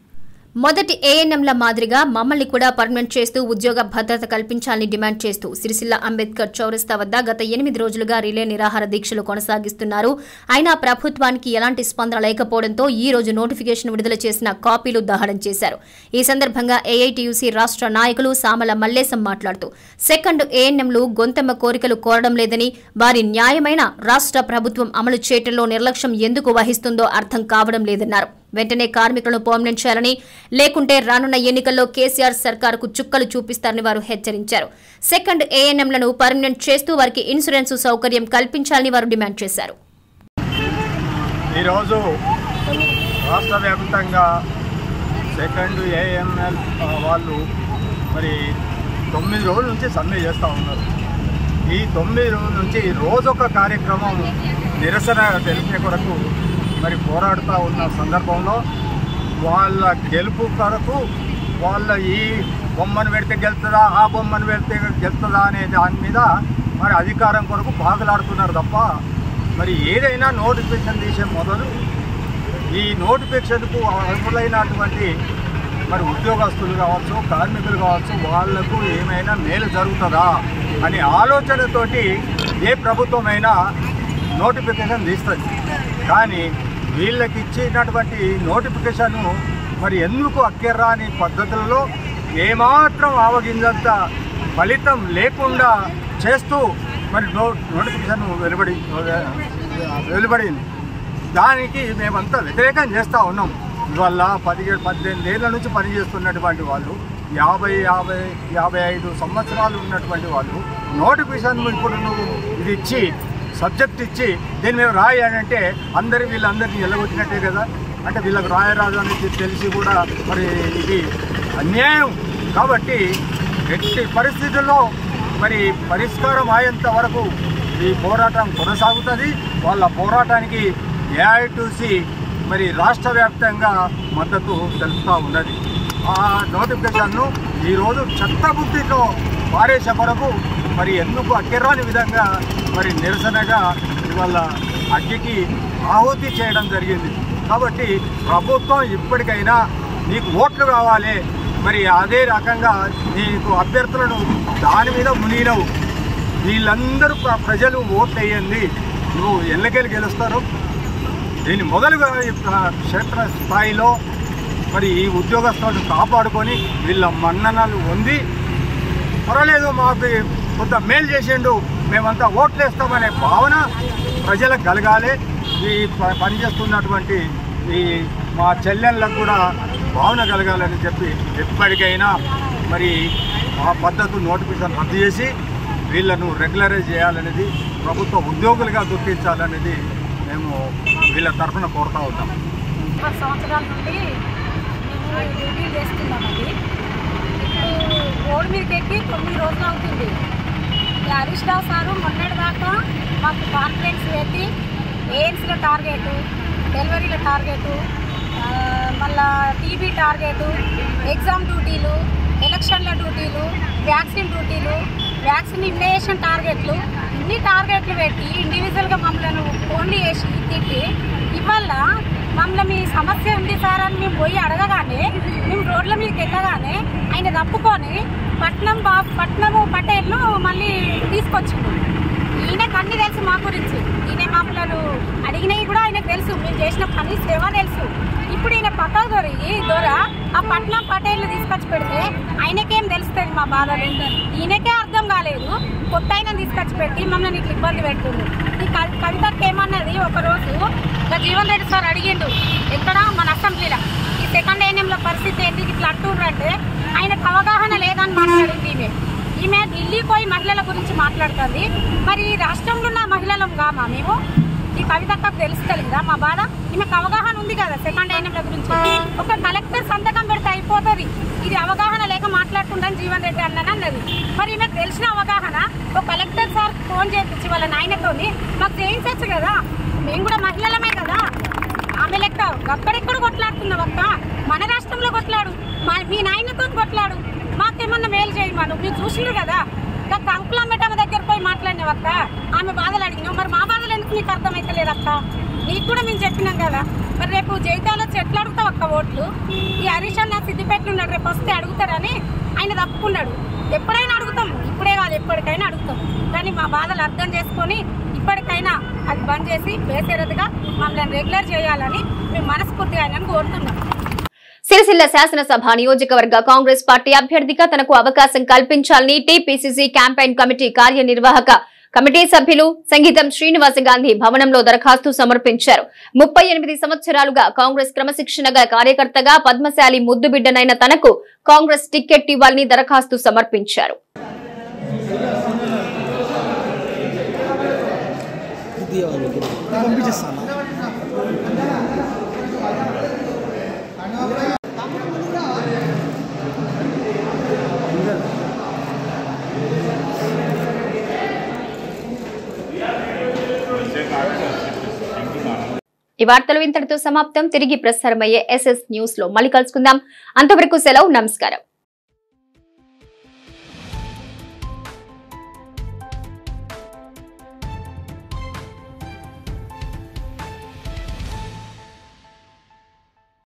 [SPEAKER 1] మొదటి ఏఎన్ఎంల మాదిరిగా మమ్మల్ని కూడా పర్మనెంట్ చేస్తూ ఉద్యోగ భద్రత కల్పించాలని డిమాండ్ చేస్తూ సిరిసిల్ల అంబేద్కర్ చౌరస్తా వద్ద గత ఎనిమిది రోజులుగా రిలే నిరాహార దీక్షలు కొనసాగిస్తున్నారు అయినా ప్రభుత్వానికి ఎలాంటి స్పందన లేకపోవడంతో ఈ రోజు నోటిఫికేషన్ విడుదల చేసిన కాపీలు దహనం చేశారు ఈ సందర్భంగా ఏఐటీయూసీ రాష్ట్ర నాయకులు సామల మల్లేశం మాట్లాడుతూ సెకండ్ ఏఎన్ఎంలు గొంతెమ్మ కోరికలు కోరడం లేదని వారి న్యాయమైన రాష్ట్ర ప్రభుత్వం అమలు చేయటంలో నిర్లక్ష్యం ఎందుకు వహిస్తుందో అర్థం కావడం లేదన్నారు వెంటనే కార్మికులను పర్మనెంట్ చేయాలని లేకుంటే రానున్న ఎన్నికల్లో కేసీఆర్ సర్కారుకు చుక్కలు చూపిస్తారని వారు హెచ్చరించారు సెకండ్ ఏఎన్ఎంలను పర్మనెంట్ చేస్తూ వారికి ఇన్సూరెన్స్ సౌకర్యం కల్పించాలని వారు డిమాండ్ చేశారు
[SPEAKER 12] ఈరోజు రాష్ట్ర వ్యాప్తంగా సెకండ్ ఏఎంఎల్ వాళ్ళు మరి తొమ్మిది రోజుల నుంచి సమ్మె చేస్తూ ఉన్నారు ఈ తొమ్మిది రోజుల నుంచి రోజొక కార్యక్రమం నిరసన తెలిపే కొరకు మరి పోరాడుతూ ఉన్న సందర్భంలో వాళ్ళ గెలుపు కొరకు వాళ్ళ ఈ బొమ్మను పెడితే గెలుతుందా ఆ బొమ్మను పెడితే గెలుతుందా అనే దాని మీద మరి అధికారం కొరకు బాగులాడుతున్నారు తప్ప మరి ఏదైనా నోటిఫికేషన్ తీసే మొదలు ఈ నోటిఫికేషన్కు అర్హులైనటువంటి మరి ఉద్యోగస్తులు కావచ్చు కార్మికులు కావచ్చు వాళ్లకు ఏమైనా మేలు జరుగుతుందా అనే ఆలోచనతోటి ఏ ప్రభుత్వమైనా నోటిఫికేషన్ తీస్తుంది కానీ వీళ్ళకి ఇచ్చినటువంటి నోటిఫికేషన్ మరి ఎందుకు అక్కర్రాని పద్ధతులలో ఏమాత్రం ఆవగింజంత ఫలితం లేకుండా చేస్తూ మరి నో నోటిఫికేషన్ వెలువడి వెలువడింది దానికి మేమంతా వ్యతిరేకం చేస్తూ ఉన్నాం ఇవల్ల పదిహేడు పద్దెనిమిది ఏళ్ళ నుంచి పనిచేస్తున్నటువంటి వాళ్ళు యాభై యాభై యాభై ఐదు సంవత్సరాలు ఉన్నటువంటి వాళ్ళు నోటిఫికేషన్ ఇప్పుడు నువ్వు ఇది ఇచ్చి సబ్జెక్ట్ ఇచ్చి దీన్ని మేము రాయి అని అంటే అందరి వీళ్ళందరినీ ఎల్లగొట్టినట్టే కదా అంటే వీళ్ళకి రాయరాదు అనేది తెలిసి కూడా మరి ఇది అన్యాయం కాబట్టి ఎట్టి పరిస్థితుల్లో మరి పరిష్కారం అయ్యేంత వరకు ఈ పోరాటం కొనసాగుతుంది వాళ్ళ పోరాటానికి ఏఐటీసీ మరి రాష్ట్ర వ్యాప్తంగా మద్దతు తెలుపుతూ ఉన్నది ఆ నోటిఫికేషన్ను ఈరోజు చెత్త బుద్ధితో పారేసే కొరకు మరి ఎందుకు అక్కిరాని విధంగా మరి నిరసనగా ఇవాళ అగ్గికి ఆహుతి చేయడం జరిగింది కాబట్టి ప్రభుత్వం ఇప్పటికైనా నీకు ఓట్లు కావాలి మరి అదే రకంగా నీకు అభ్యర్థులను దాని మీద మునిగినవు వీళ్ళందరూ ప్ర- ప్రజలు ఓట్లు వేయండి నువ్వు ఎన్నికలు గెలుస్తారు దీన్ని మొదలుగా ఈ ప్ర- క్షేత్ర స్థాయిలో మరి ఈ ఉద్యోగస్తులను కాపాడుకొని వీళ్ళ మన్ననలు పొంది పర్వాలేదు మాకు కొంత మేలు చేసిండు మేమంతా ఓట్లేస్తామనే భావన ప్రజలకు కలగాలి ఈ ప- పనిచేస్తున్నటువంటి ఈ మా చెల్లెళ్ళకు కూడా భావన కలగాలని చెప్పి ఎప్పటికైనా మరి ఆ పద్ధతి నోటిఫికేషన్ రద్దు చేసి వీళ్ళను రెగ్యులరైజ్ చేయాలనేది ప్రభుత్వ ఉద్యోగులుగా గుర్తించాలనేది మేము వీళ్ళ తరఫున కోరుతా ఉన్నాం
[SPEAKER 7] ముప్పై సంవత్సరాల నుండి మేము డ్యూటీ చేస్తున్నామండి ఇప్పుడు రోడ్డు మీదకి ఎక్కి తొమ్మిది రోజులు అవుతుంది ఈ హరీష్ రావు సారు మొన్నటి దాకా మాకు కాన్ఫరెన్స్ పెట్టి ఏఎన్సీల టార్గెట్ డెలివరీల టార్గెట్ మళ్ళా టీబీ టార్గెట్ ఎగ్జామ్ డ్యూటీలు ఎలక్షన్ల డ్యూటీలు వ్యాక్సిన్ డ్యూటీలు వ్యాక్సిన్ ఇమ్యునైజేషన్ టార్గెట్లు ఇన్ని టార్గెట్లు పెట్టి ఇండివిజువల్గా మమ్మల్ని ఫోన్లు చేసి తిట్టి ఇవాళ మమ్మల్ని మీ సమస్య ఉంది సార్ అని మేము పోయి అడగగానే మేము రోడ్ల మీదకి ఎక్కగానే ఆయన తప్పుకొని పట్నం బా పట్నము పటేల్ను మళ్ళీ తీసుకొచ్చిండు ఈయనకు అన్ని తెలుసు మా గురించి ఈయన మమ్మల్ని అడిగినవి కూడా ఆయనకు తెలుసు మేము చేసిన పని సేవ తెలుసు ఇప్పుడు ఈయన పక్క దొరికి దొర ఆ పట్నం పటేల్ని తీసుకొచ్చి పెడితే ఆయనకేం తెలుస్తుంది మా బాధలు ఈయనకే అర్థం కాలేదు కొత్త ఆయన తీసుకొచ్చి పెట్టి మమ్మల్ని ఇట్లా ఇబ్బంది పెడుతుంది ఈ కవి కవితకి ఏమన్నది ఒకరోజు ఇంకా జీవన్ రెడ్డి సార్ అడిగిండు ఎక్కడ మన అసెంబ్లీలో ఈ సెకండ్ ఏఎన్ఎంలో పరిస్థితి ఏంటి ఇట్లా అంటుండ్రంటే ఆయనకు అవగాహన లేదని మాట్లాడింది ఈమె ఈమె ఢిల్లీ పోయి మహిళల గురించి మాట్లాడుతుంది మరి ఈ రాష్ట్రంలో ఉన్న మహిళలం కామా మేము ఈ కవితక్కకు తెలుస్తలేదా మా బాధ ఈమెకు అవగాహన ఉంది కదా సెకండ్ ఐఎంల గురించి ఒక కలెక్టర్ సంతకం పెడితే అయిపోతుంది ఇది అవగాహన లేక మాట్లాడుతుందని జీవన్ రెడ్డి అన్నని అన్నది మరి ఈమెకు తెలిసిన అవగాహన ఒక కలెక్టర్ సార్ ఫోన్ చేయించి వాళ్ళ నాయనతోని మాకు చేయించవచ్చు కదా మేము కూడా మహిళలమే కదా ఆమె లెక్క అక్కడెక్కడ కొట్లాడుతున్నావు అక్క మన రాష్ట్రంలో కొట్లాడు మా మీ నాయనతో కొట్లాడు మాకేమన్నా మేలు చేయమను మీరు చూసిండ్రు కదా ఇంకా కంకులమ్మటమ్మ దగ్గర పోయి మాట్లాడినావు అక్క ఆమె బాధలు అడిగినావు మరి మా బాధలు ఎందుకు నీకు అర్థమైతలేదు అక్క నీకు కూడా మేము చెప్పినాం కదా మరి రేపు జైతాలో చెట్లు అడుగుతావు ఒక్క ఓట్లు ఈ హరీష్ అన్న సిద్దిపేటలో ఉన్నాడు రేపు వస్తే అడుగుతాడని ఆయన తప్పుకున్నాడు ఎప్పుడైనా అడుగుతాం ఇప్పుడే కాదు ఎప్పటికైనా అడుగుతాం కానీ మా బాధలు అర్థం చేసుకొని ఇప్పటికైనా అది బంద్ చేసి బేసేరదుగా మమ్మల్ని రెగ్యులర్ చేయాలని మేము మనస్ఫూర్తిగా ఆయనను కోరుతున్నాం
[SPEAKER 1] సిరిసిల్ల శాసనసభ నియోజకవర్గ కాంగ్రెస్ పార్టీ అభ్యర్థిగా తనకు అవకాశం కల్పించాలని టీపీసీసీ క్యాంపెయిన్ కమిటీ కార్యనిర్వాహక కమిటీ సభ్యులు సంగీతం శ్రీనివాస గాంధీ భవనంలో దరఖాస్తు సమర్పించారు ముప్పై ఎనిమిది సంవత్సరాలుగా కాంగ్రెస్ క్రమశిక్షణగా కార్యకర్తగా పద్మశాలి ముద్దుబిడ్డనైన తనకు కాంగ్రెస్ టిక్కెట్ ఇవ్వాలని దరఖాస్తు సమర్పించారు ఈ వార్తలు ఇంతటితో సమాప్తం తిరిగి ప్రసారమయ్యే ఎస్ఎస్ న్యూస్ లో మళ్ళీ కలుసుకుందాం అంతవరకు సెలవు నమస్కారం